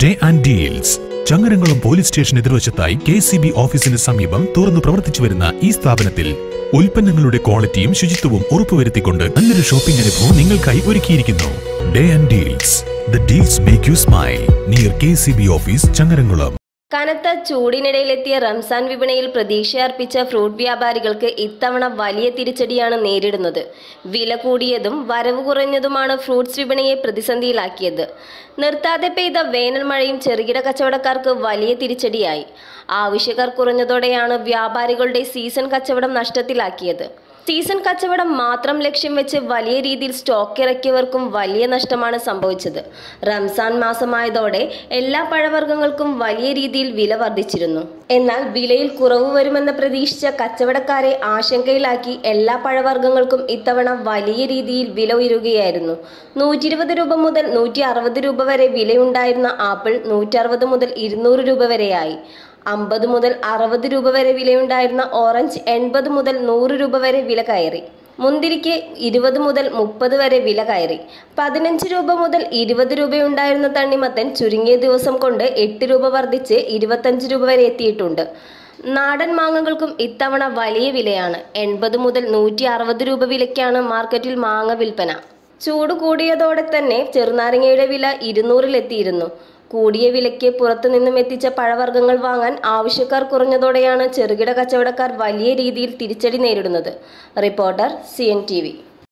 day and deals Changaramkulam police station എതിർവശത്തായി K C B ഓഫീസിന് സമീപം തുറന്നു പ്രവർത്തിച്ചു വരുന്ന ഈ സ്ഥാപനത്തിൽ ഉൽപ്പന്നങ്ങളുടെ ക്വാളിറ്റിയും ശുചിത്വവും ഉറപ്പുവരുത്തിക്കൊണ്ട് നല്ലൊരു ഷോപ്പിംഗ് അനുഭവം നിങ്ങൾക്കായി ഒരുക്കിയിരിക്കുന്നു day and deals the deals make you smile near K C B office Changaramkulam കനത്ത ചൂടിനിടയിലെത്തിയ റംസാൻ വിപണിയിൽ പ്രതീക്ഷയർപ്പിച്ച ഫ്രൂട്ട് വ്യാപാരികൾക്ക് ഇത്തവണ വലിയ തിരിച്ചടിയാണ് നേരിടുന്നത് വില കൂടിയതും വരവ് കുറഞ്ഞതുമാണ് ഫ്രൂട്ട്സ് വിപണിയെ പ്രതിസന്ധിയിലാക്കിയത് നിർത്താതെ പെയ്ത വേനൽ മഴയും ചെറുകിട കച്ചവടക്കാർക്ക് വലിയ തിരിച്ചടിയായി ആവശ്യക്കാർ കുറഞ്ഞതോടെയാണ് വ്യാപാരികളുടെ സീസൺ കച്ചവടം നഷ്ടത്തിലാക്കിയത് സീസൺ കച്ചവടം മാത്രം ലക്ഷ്യം വെച്ച് വലിയ രീതിയിൽ സ്റ്റോക്ക് ഇറക്കിയവർക്കും വലിയ നഷ്ടമാണ് സംഭവിച്ചത് റംസാൻ മാസമായതോടെ എല്ലാ പഴവർഗ്ഗങ്ങൾക്കും വലിയ രീതിയിൽ വില വർദ്ധിച്ചിരുന്നു എന്നാൽ വിലയിൽ കുറവ് വരുമെന്ന് പ്രതീക്ഷിച്ച കച്ചവടക്കാരെ ആശങ്കയിലാക്കി എല്ലാ പഴവർഗ്ഗങ്ങൾക്കും ഇത്തവണ വലിയ രീതിയിൽ വില ഉയരുകയായിരുന്നു നൂറ്റി ഇരുപത് രൂപ മുതൽ നൂറ്റി അറുപത് രൂപ വരെ വിലയുണ്ടായിരുന്ന ആപ്പിൾ നൂറ്റി അറുപത് മുതൽ ഇരുന്നൂറ് രൂപ വരെയായി അമ്പത് മുതൽ അറുപത് രൂപ വരെ വിലയുണ്ടായിരുന്ന ഓറഞ്ച് എൺപത് മുതൽ നൂറ് രൂപ വരെ വില കയറി മുന്തിരിക്ക് ഇരുപത് മുതൽ മുപ്പത് വരെ വില കയറി പതിനഞ്ച് രൂപ മുതൽ ഇരുപത് രൂപയുണ്ടായിരുന്ന തണ്ണിമത്തൻ ചുരുങ്ങിയ ദിവസം കൊണ്ട് എട്ട് രൂപ വർദ്ധിച്ച് ഇരുപത്തഞ്ച് രൂപ വരെ എത്തിയിട്ടുണ്ട് നാടൻ മാങ്ങകൾക്കും ഇത്തവണ വലിയ വിലയാണ് എൺപത് മുതൽ നൂറ്റി അറുപത് രൂപ വിലയ്ക്കാണ് മാർക്കറ്റിൽ മാങ്ങ വിൽപ്പന ചൂട് കൂടിയതോടെ തന്നെ ചെറുനാരങ്ങയുടെ വില ഇരുന്നൂറിലെത്തിയിരുന്നു കൂടിയ വിലയ്ക്ക് പുറത്തുനിന്നും എത്തിച്ച പഴവർഗ്ഗങ്ങൾ വാങ്ങാൻ ആവശ്യക്കാർ കുറഞ്ഞതോടെയാണ് ചെറുകിട കച്ചവടക്കാർ വലിയ രീതിയിൽ തിരിച്ചടി നേരിടുന്നത് reporter C N T V